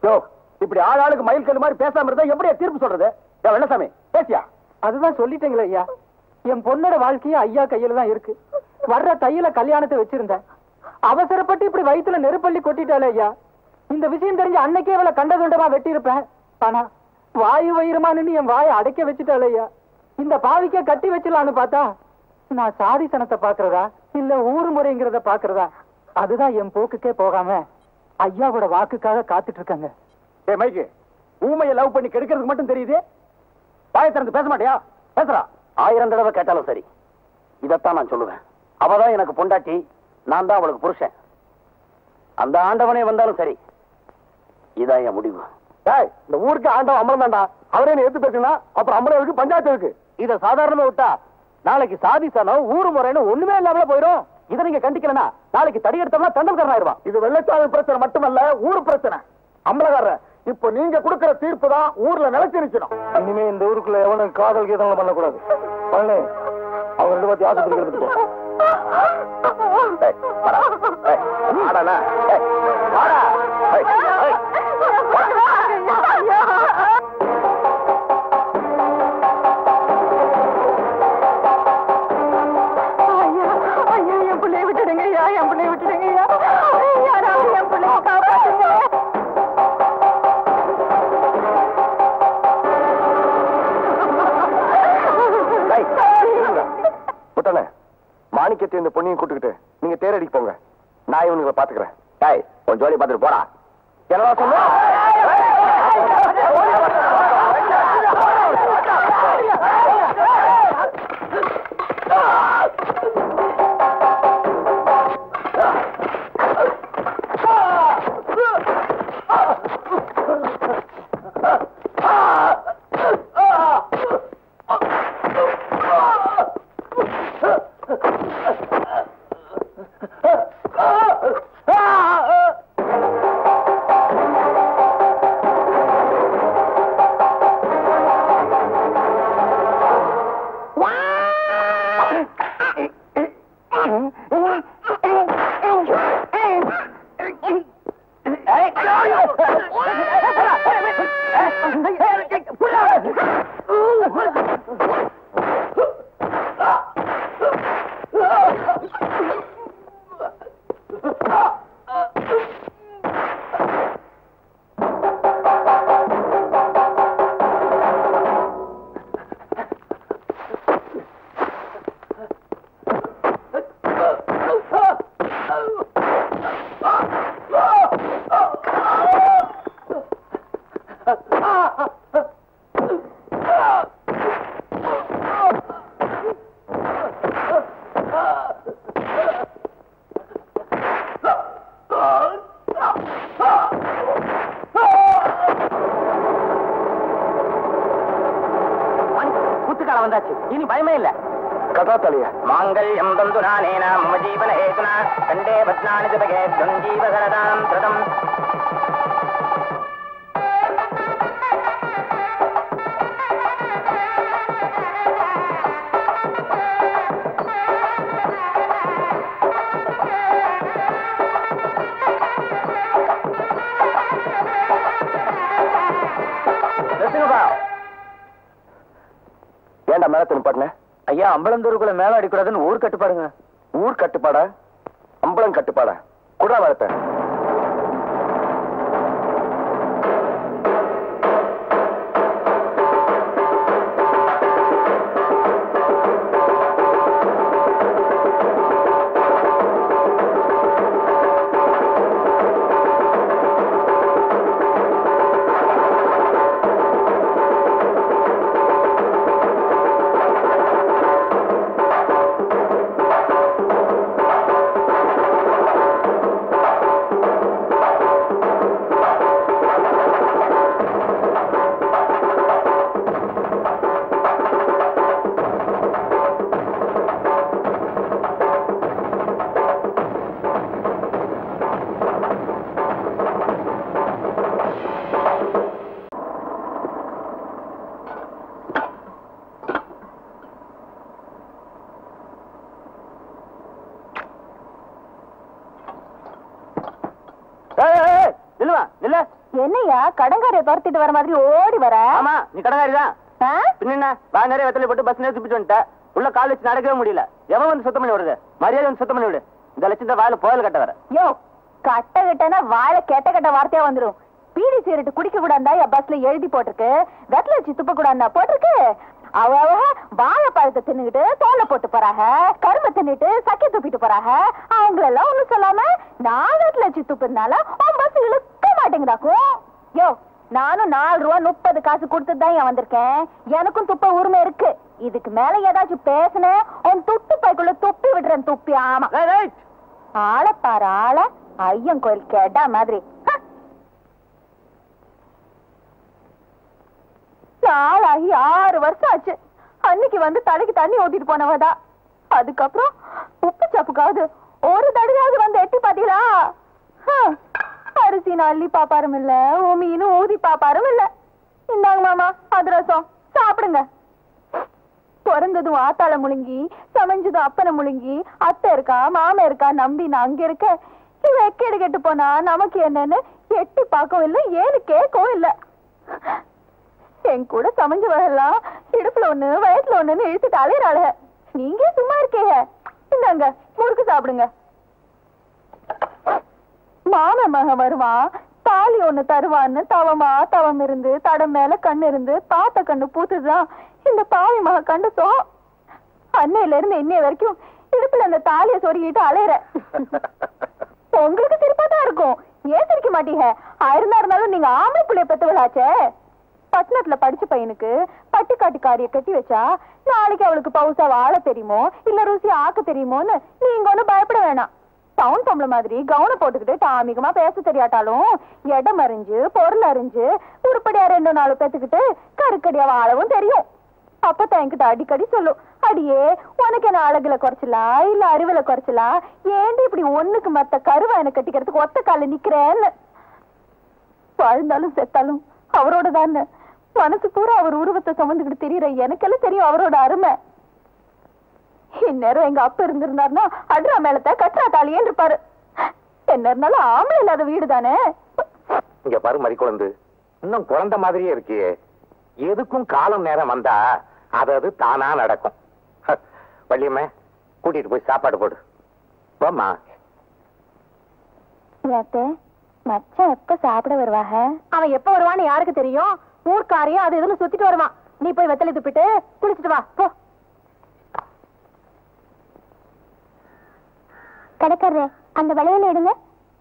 யோ இப்படி ஆள் ஆளுக்கு மயில் கல்லு மாதிரி பேசாம இருந்தா எப்படியா தீர்ப்பு சொல்றது யோ வெள்ளசாமி பேசியா அதுதான் சொல்லிட்டீங்களே ஐயா என் பொண்ணோட வாழ்க்கையே ஐயா கையில தான் இருக்கு வர்ற தையில கல்யாணத்தை வச்சிருந்தேன் அவசரப்பட்டு இப்படி வயித்துல நெருப்பள்ளி கொட்டிட்டாலே ஐயா இந்த விஷயம் தெரிஞ்ச அன்னைக்கே இவளை கண்டதுண்டமா வெட்டியிருப்பேன் ஆனா வாயு வயிறுமா நின்னு என் வாயை அடைக்க வச்சுட்டாலே ஐயா இந்த பாவிக்க கட்டி வச்சிடலான்னு பார்த்தா நான் சாதித்தனத்தை பாக்குறதா இல்ல ஊர் முறைங்கிறத பாக்குறதா அதுதான் என் போக்குக்கே போகாம ஐயாவோட வாக்குக்காக காத்துட்டு இருக்காங்க ஏ மைக்கு ஊமையை லவ் பண்ணி கெடுக்கிறதுக்கு மட்டும் தெரியுது வாயை திறந்து பேச மாட்டியா பேசுறா ஆயிரம் தடவை கேட்டாலும் சரி இதைத்தான் நான் சொல்லுவேன் அவதான் எனக்கு பொண்டாட்டி நான் தான் அவளுக்கு புருஷன் அந்த ஆண்டவனே வந்தாலும் சரி இதான் என் முடிவு டேய் இந்த ஊருக்கு ஆண்டவன் அம்பலம் தான்டா அவரே நீ எடுத்து பேசுனா அப்புறம் அம்பலம் இருக்கு பஞ்சாயத்து இருக்கு இத சாதாரணமா விட்டா நாளைக்கு சாதி சனம் ஊர் முறைன்னு ஒண்ணுமே இல்லாமல போயிடும் இதை நீங்க கண்டிக்கலனா நாளைக்கு தடி எடுத்தோம்னா தண்டல்காரன் ஆயிடுவான் இது வெள்ளச்சாமி பிரச்சனை மட்டுமல்ல ஊர் பிரச்சனை அம்பலகாரர் இப்போ நீங்க கொடுக்கிற தீர்ப்பு தான் ஊர்ல நிலைச்சு நிக்கணும் இனிமே இந்த ஊருக்குள்ள எவனும் காதல் கீதங்களும் பண்ணக்கூடாது பழனி அவங்க ரெண்டு பத்தி ஆஸ்பத்திரிக்கு எடுத்துட்டு போ ஏய், வாடா. ஏய், வாடாண்ணா. ஏய், வாடா. ஏய், ஏய், என் பிள்ளைய விட்டுடுங்க ஐயா என் பிள்ளைய விட்டுடுங்க ஐயா யாராவது என் பிள்ளைய காப்பாத்துங்க டேய், இருங்க. புட்டனே மாணிக்கத்தை இந்த பொண்ணையும் கூட்டுக்கிட்டு நீங்க தேரடிக்கு போங்க நான் இவனுங்களை பாத்துக்கிறேன் டேய், உன் ஜோலி பார்த்துட்டு போடா என்னடா சொல்லு குத்துக்காலம் வந்தாச்சு இனி பயமே இல்ல கதா தலைய மாங்கல்யம் தந்து நானேன மம ஜீவன ஹேதுனா கண்டே பத்னானி திபகே துவஞ்சீவகரதாம் பிரதம் ஏன்டா மேல நிப்பாட்டின ஐயா அம்பலந்தூருக்குள்ள மேல அடிக்கூடாதுன்னு ஊர் கட்டுப்பாடுங்க ஊர் கட்டுப்பாடா அம்பலம் கட்டுப்பாடா குடா மேலத்தை என்னையா கடங்காரிய துரத்திட்டு வர மாதிரி ஓடி வர ஆமா நீ கடங்காரி தான் ஆ? பின்ன என்ன வா நிறைய வெத்தலை போட்டு பஸ் நேரத்து பிடிச்சு வந்துட்ட உள்ள கால் வச்சு நடக்கவே முடியல எவன் வந்து சுத்தம் பண்ணி விடுது மரியாதை வந்து சுத்தம் பண்ணி விடு இந்த லட்சம் வாயில புயல் கட்ட வர யோ கட்ட கிட்டனா வாழ கெட்ட கெட்ட வார்த்தையா வந்துரும் பீடி சிகரெட் குடிக்க கூடாதா என் பஸ்ல எழுதி போட்டிருக்கு வெத்தல வச்சு துப்ப கூடாதா போட்டிருக்கு அவ அவ வாழைப்பழத்தை தின்னுகிட்டு தோலை போட்டு போறாங்க கரும்பை தின்னுட்டு சக்கை துப்பிட்டு போறாங்க அவங்களெல்லாம் ஒண்ணும் சொல்லாம நான் வெத்தல வச்சு துப்புனால உன் பஸ் இழுக்க மாட்டேங்குதாக்கும் யோ நானும் நாலு ரூபா முப்பது காசு கொடுத்துட்டு தான் ஏன் வந்திருக்கேன் எனக்கும் துப்ப உரிமை இருக்கு இதுக்கு மேல ஏதாச்சும் பேசுனேன் உன் துட்டு பைக்குள்ள துப்பி விடுறேன் துப்பி ஆமா ஆள பாரு ஆள ஐயன் கோயில் கேட்டா மாதிரி ஹ! நாளாகி ஆறு வருஷம் ஆச்சு அன்னைக்கு வந்து தலைக்கு தண்ணி ஊத்திட்டு போனவதா அதுக்கப்புறம் உப்பு சப்புக்காவது ஒரு தடவையாவது வந்து எட்டி பாத்தீங்களா ஹ! அரிசி அள்ளி பாப்பாரும் இல்ல மீனும் ஊதி பாப்பாரும் இல்ல இந்தாங்க மாமா அதிரசம் சாப்பிடுங்க பிறந்ததும் ஆத்தாள முழுங்கி சமைஞ்சதும் அப்பனை முழுங்கி அத்தை இருக்கா மாமா இருக்கா நம்பி நான் அங்க இருக்க இவ எக்கேடு கெட்டு போனா நமக்கு என்னன்னு எட்டி பார்க்கவும் இல்ல ஏன்னு கேட்கவும் இல்ல என் கூட சமைஞ்சவெல்லாம் இடுப்புல ஒண்ணு வயசுல ஒண்ணுன்னு இழுத்துட்டு அலையிறாள நீங்க சும்மா இருக்கீங்க இந்தாங்க முறுக்கு சாப்பிடுங்க மாம மகன் வருவான் தாலி ஒண்ணு தருவான்னு தவமா தவம் இருந்து தடம் மேல கண்ணு இருந்து பார்த்த கண்ணு பூத்துதான் இந்த பாவி மக கண்டுட்டோம் அன்னையில இருந்து இன்னைய வரைக்கும் இடுப்புல அந்த தாலிய சொருகிட்டு அலையற உங்களுக்கு சிரிப்பா தான் இருக்கும் ஏன் சிரிக்க மாட்டீங்க ஆயிருந்தா இருந்தாலும் நீங்க ஆம்பளை பிள்ளைய பெத்தவளாச்சே பட்டணத்துல படிச்ச பையனுக்கு பட்டிக்காட்டுக்காரிய கட்டி வச்சா நாளைக்கு அவளுக்கு பவுசா வாழ தெரியுமோ இல்ல ருசி ஆக்க தெரியுமோன்னு நீங்க ஒண்ணும் பயப்பட வேணாம் டவுன் பொம்பளை மாதிரி கவுன போட்டுக்கிட்டு தாமிகமா பேச தெரியாட்டாலும் இடம் அறிஞ்சு பொருள் அறிஞ்சு உருப்படியா ரெண்டு நாலு பேத்துக்கிட்டு கருக்கடியா வாழவும் தெரியும் அப்பதான் என்கிட்ட அடிக்கடி சொல்லும் அடியே உனக்கு என்ன அழகுல குறைச்சலா இல்ல அறிவுல குறைச்சலா ஏண்டி இப்படி ஒண்ணுக்கு மத்த கருவா எனக்கு கட்டிக்கிறதுக்கு ஒத்த கால நிக்கிறேன்னு வாழ்ந்தாலும் செத்தாலும் அவரோட தானே மனசு பூரா அவர் உருவத்தை சுமந்துக்கிட்டு தெரியற எனக்கெல்லாம் தெரியும் அவரோட அருமை இந்நேரம் எங்க அப்பா இருந்திருந்தாருன்னா அட்ரா மேலத்த கட்டுறா தாலியே இருப்பாரு என்ன இருந்தாலும் ஆம்பளை இல்லாத வீடு தானே இங்க பாரு மறி குழந்து இன்னும் குழந்தை மாதிரியே இருக்கியே எதுக்கும் காலம் நேரம் வந்தா அது அது தானா நடக்கும் ஹ, வள்ளியம்மே கூட்டிட்டு போய் சாப்பாடு போடு போம்மா மச்சான் எப்ப சாப்பிட வருவாக அவன் எப்ப வருவான்னு யாருக்கு தெரியும் ஊர்க்காரையும் அது இதுன்னு சுத்திட்டு வருவான் நீ போய் வெத்தலை துப்பிட்டு குளிச்சிட்டு வா போ கடைக்காரரே அந்த வளையல எடுங்க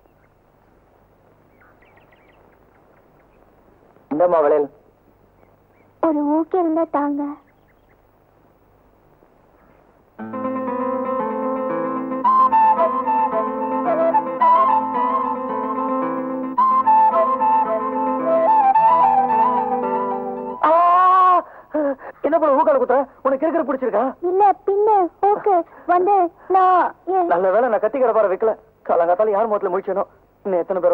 இந்தம்மா வளையல் ஒரு ஊக்கி இருந்தா தாங்க என்ன பண்ண ஊக்கால குத்துற உனக்கு இருக்கிற பிடிச்சிருக்கா இல்ல பின்ன ஊக்கு வந்து நான் நல்ல வேளை நான் கத்தி கடப்பார வைக்கல காலங்காத்தால யார் முகத்துல முடிச்சனோ இன்னும் எத்தனை பேர்